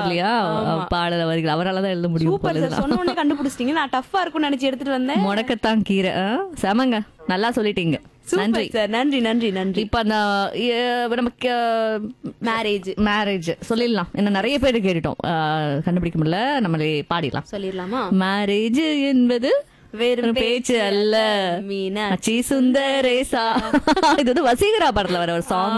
இல்லையா பாடல வரிகள் அவரால தான் எழுத முடியும் சூப்பர் போல சார் சொன்ன உடனே கண்டுபிடிச்சிட்டீங்க நான் டஃப்பா இருக்கும்னு நினைச்சு எடுத்துட்டு வந்தேன் முடக்கத்தான் கீரை ஆ, செமங்க நல்லா சொல்லிட்டீங்க நன்றி சூப்பர் சார் நன்றி நன்றி நன்றி இப்ப அந்த அஹ், நமக்கு மேரேஜ் மேரேஜ் சொல்லிடலாம் என்ன நிறைய பேர் கேட்டுட்டோம் அஹ், கண்டுபிடிக்க முடியல நம்மளே பாடிடலாம் சொல்லிடலாமா மேரேஜ் என்பது வெறும் ஒரு பேச்சு அல்ல மீனா அச்சி சுந்தரேசா இது வந்து வசீகரா படத்துல வர ஒரு சாங்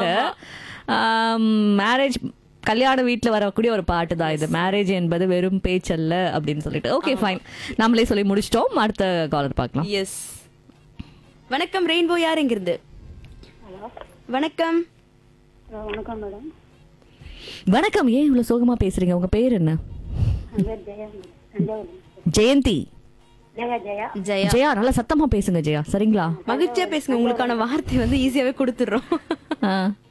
மேரேஜ் கல்யாண வீட்ல வரக்கூடிய ஒரு பாட்டு தான் இது மேரேஜ் என்பது வெறும் பேச்சல்ல அப்படின்னு சொல்லிட்டு ஓகே ஃபைன் நம்மளே சொல்லி முடிச்சிட்டோம் அடுத்த காலர் பார்க்கலாம் எஸ் வணக்கம் ரெயின்போ யாருங்கிறது வணக்கம் வணக்கம் மேடம் வணக்கம் ஏன் இவ்வளவு சோகமா பேசுறீங்க உங்க பேர் என்ன என் பேர் ஜெயா மேடம் தஞ்சாவூர் ஜெயந்தி ஜெயா ஜெயா ஜெயா ஜெயா நல்லா சத்தமா பேசுங்க ஜெயா சரிங்களா மகிழ்ச்சியா பேசுங்க உங்களுக்கான வார்த்தை வந்து ஈஸியாவே கொடுத்துடுறோம் ஆ.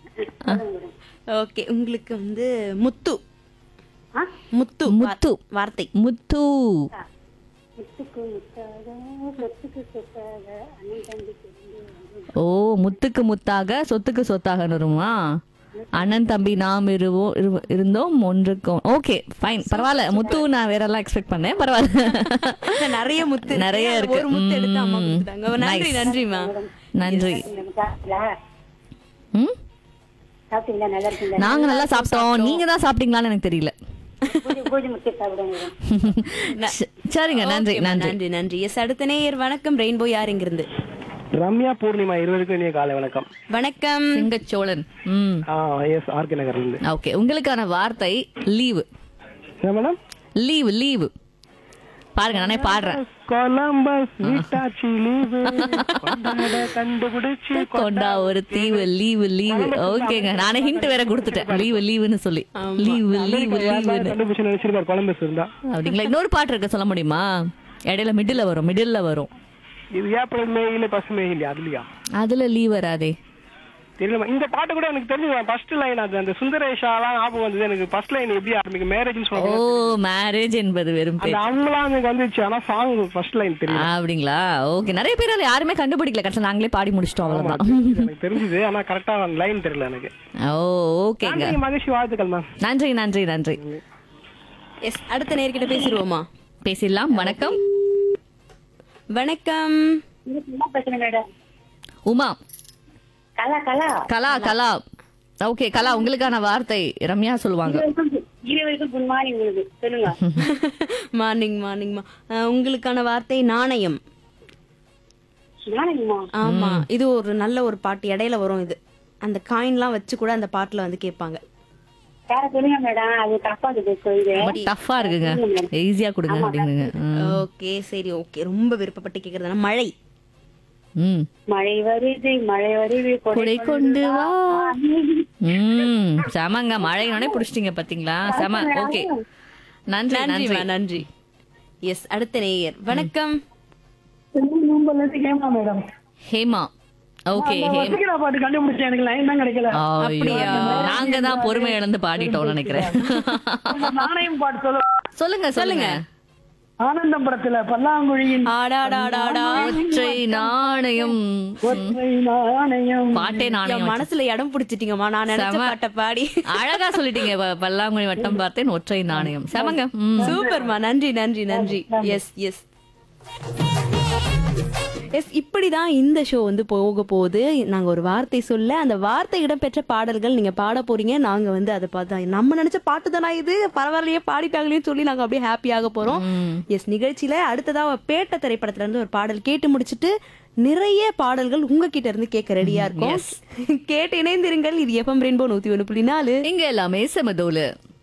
ஓகே உங்களுக்கு வந்து முத்து ஆ முத்து முத்து. வார்- வார்த்தை முத்து முத்துக்கு முத்தாக சொத்துக்கு சொத்தாக அண்ணன் தம்பிக்கு வந்து ஓ முத்துக்கு முத்தாக சொத்துக்கு சொத்தாக வருமா அண்ணன் தம்பி நாம் இருவோம் இரு- இருந்தோம் ஒன்றுக்கும் ஓகே ஃபைன் பரவாயில்ல முத்து நான் வேற எல்லாம் எக்ஸ்பெக்ட் பண்ணேன் பரவாயில்ல நிறைய முத்து நிறைய இருக்கு. ஒரு முத்து எடுத்து அம்மா ம். கொடுத்துட்டாங்க நன்றி Nice. நன்றிமா நன்றி நம்ம சாப்பிட்டீங்களா ம் சாப்பிட்டீங்களா நல்லா இருக்கீங்களா நாங்க நல்லா சாப்பிட்டோம் நீங்க தான் சாப்பிட்டீங்களான்னு எனக்கு தெரியல பூஜை பூஜை முக்கிய சாப்பிடுங்க ச- சரிங்க நன்றி ஓகேம்மா, நன்றி நன்றி நன்றி எஸ் அடுத்த நேயர் வணக்கம் ரெயின்போ யாருங்கிறது ரம்யா பூர்ணிமா இருவருக்கும் இனிய காலை வணக்கம் வணக்கம் சிங்கச்சோழன் ம் ஆ எஸ் ஆர்கே நகர்ல இருந்து ஓகே உங்களுக்கான வார்த்தை லீவு என்ன மேடம் லீவு லீவு பாருங்க நானே பாடுறேன் கொலம்பஸ் விட்டாச்சி லீவு கொண்டாட கண்டுபிடிச்சு கொண்டா ஒரு தீவு லீவு லீவு ஓகேங்க நானே ஹிண்ட் வேற கொடுத்துட்டேன் லீவு லீவுன்னு சொல்லி லீவு லீவு லீவுன்னு கண்டுபிடிச்சு நினைச்சிருக்காரு கொலம்பஸ் இருந்தா அப்படிங்களா இன்னொரு பாட்டு இருக்கு சொல்ல முடியுமா இடையில மிடில் வரும் மிடில்ல வரும் இது ஏப்ரல் மே இல்ல பசுமை இல்லையா அதுலயா அதுல லீவ் வராதே தெரியல இந்த பாட்டு கூட எனக்கு தெரிஞ்சு ஃபர்ஸ்ட் லைன் அது அந்த சுந்தரேஷாலாம் ஞாபகம் வந்தது எனக்கு ஃபர்ஸ்ட் லைன் எப்படி ஆரம்பிக்கும் மேரேஜ்னு ஓ சொல்லுவாங்க மேரேஜ் என்பது வெறும் அந்த பேர் அவங்களாம் எனக்கு வந்துச்சு ஆனா சாங் ஃபர்ஸ்ட் லைன் தெரியும் அப்படிங்களா ஓகே நிறைய பேர் அதுல யாருமே கண்டுபிடிக்கல கடைசியில் நாங்களே பாடி முடிச்சிட்டோம் அவ்வளவுதான் எனக்கு தெரிஞ்சது ஆனா கரெக்டா லைன் தெரியல எனக்கு ஓ ஓகேங்க நன்றி, மகிழ்ச்சி வாழ்த்துக்கள் மேம் நன்றி நன்றி நன்றி எஸ் அடுத்த நேர்கிட்ட பேசிடுவோமா பேசிடலாம் வணக்கம் வணக்கம் என்ன பேசுறேன் மேடம் உமா கலா கலா கலா கலா ஓகே கலா உங்களுக்கான வார்த்தை ரம்யா சொல்லுவாங்க இருவருக்கும் குட் மார்னிங் உங்களுக்கு சொல்லுங்க மார்னிங் மார்னிங்மா உங்களுக்கான வார்த்தை நாணயம் நானுங்கம்மா ஆமா இது ஒரு நல்ல ஒரு பாட்டு இடையில வரும் இது அந்த காயின்லாம் வச்சு கூட அந்த பாட்டுல வந்து கேட்பாங்க வேற சொல்லுங்க மேடம் அது தப்பா இருக்கு இது பட் டஃப்பா இருக்குங்க ஈஸியா கொடுங்க அப்படிங்குங்க ம். ஓகே சரி ஓகே ரொம்ப விருப்பப்பட்டு கேக்குறதுனா மழை ம் மழை வருது மழை வருது கொடை கொண்டு வா ம் செமங்க மழையினோடனே புடிச்சிட்டீங்க பாத்தீங்களா செம ஓகே நன்றி நன்றி நன்றிமா நன்றி எஸ் அடுத்த நேயர் வணக்கம் கேமா மேடம் ஹேமா ஓகே ஹேமா வசீகரா பாட்டு கண்டுபிடிச்சேன் எனக்கு லைன் தான் கிடைக்கல ஐயோ நாங்க தான் பொறுமை இழந்து பாடிட்டோம் நினைக்கிறேன் நாணயம் பாட்டு சொல்ல சொல்லுங்க சொல்லுங்க ஆனந்தம் படத்துல பல்லாங்குழியின் ஆடாடாடாடா ஒற்றை நாணயம் ஒற்றை நாணயம் பாட்டே என் நாணயம் மனசுல இடம் பிடிச்சிட்டீங்கம்மா நான் நினைச்ச செம. பாட்டை பாடி அழகா சொல்லிட்டீங்க ப- பல்லாங்குழி வட்டம் பார்த்தேன் ஒற்றை நாணயம் செமங்க ம். சூப்பர்மா நன்றி நன்றி நன்றி எஸ் எஸ் எஸ் இப்படிதான் இந்த ஷோ வந்து போக போகுது நாங்க ஒரு வார்த்தை சொல்ல அந்த வார்த்தை இடம்பெற்ற பாடல்கள் நீங்க பாட போறீங்க நாங்க வந்து அதை பார்த்தா நம்ம நினைச்ச பாட்டு தானா இது பரவாயில்லையே பாடிட்டாங்களேன்னு சொல்லி நாங்க அப்படியே ஹாப்பியாக போறோம் எஸ் நிகழ்ச்சியில அடுத்ததா பேட்ட திரைப்படத்துல இருந்து ஒரு பாடல் கேட்டு முடிச்சிட்டு நிறைய பாடல்கள் உங்ககிட்ட இருந்து கேட்க ரெடியா இருக்கும் கேட்டு இணைந்திருங்கள் இது எஃப்எம் ரெயின்போ நூத்தி ஒண்ணு புள்ளி நாலு இங்க எல்லாமே செமதோலு